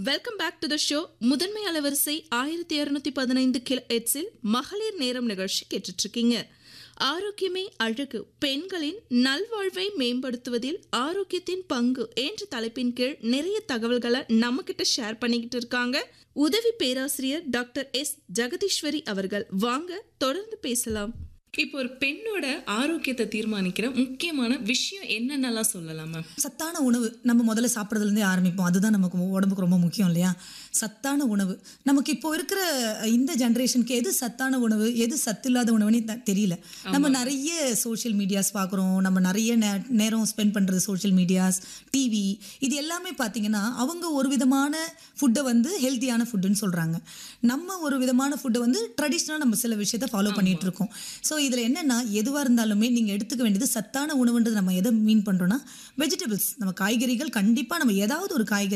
welcome back to the show முதன்மை அலவரிசை ஆயிரத்தி இரநூத்தி பதினைந்து கிலோ எட்ஸில் மகளிர் நேரம் நிகழ்ச்சி கேட்டுட்டு இருக்கீங்க ஆரோக்கியமே அழகு பெண்களின் நல்வாழ்வை மேம்படுத்துவதில் ஆரோக்கியத்தின் பங்கு என்ற தலைப்பின் கீழ் நிறைய தகவல்களை நம்ம கிட்ட ஷேர் பண்ணிக்கிட்டு இருக்காங்க உதவி பேராசிரியர் டாக்டர் எஸ் ஜெகதீஸ்வரி அவர்கள் வாங்க தொடர்ந்து பேசலாம் இப்போ ஒரு பெண்ணோட ஆரோக்கியத்தை தீர்மானிக்கிற முக்கியமான விஷயம் என்னென்னலாம் சொல்லலாம் மேம் சத்தான உணவு நம்ம முதல்ல சாப்பிட்றதுலேருந்தே ஆரம்பிப்போம் அதுதான் நமக்கு உடம்புக்கு ரொம்ப முக்கியம் இல்லையா சத்தான உணவு நமக்கு இப்போ இருக்கிற இந்த ஜென்ரேஷனுக்கு எது சத்தான உணவு எது சத்து இல்லாத உணவுன்னு த- தெரியல நம்ம நிறைய சோஷியல் மீடியாஸ் பார்க்குறோம் நம்ம நிறைய நே- நேரம் ஸ்பெண்ட் பண்ணுறது சோஷியல் மீடியாஸ் டிவி இது எல்லாமே பார்த்தீங்கன்னா அவங்க ஒரு விதமான ஃபுட்டை வந்து ஹெல்த்தியான ஃபுட்டுன்னு சொல்கிறாங்க நம்ம ஒரு விதமான ஃபுட்டை வந்து ட்ரெடிஷ்னலாக நம்ம சில விஷயத்தை ஃபாலோ பண்ணிட்டு இருக்கோம் ஸோ இதில் என்னென்னா எதுவாக இருந்தாலுமே நீங்கள் எடுத்துக்க வேண்டியது சத்தான உணவுன்றது நம்ம எதை மீன் பண்ணுறோன்னா வெஜிடபிள்ஸ் நம்ம காய்கறிகள் கண்டிப்பாக நம்ம ஏதாவது ஒரு காய்கறி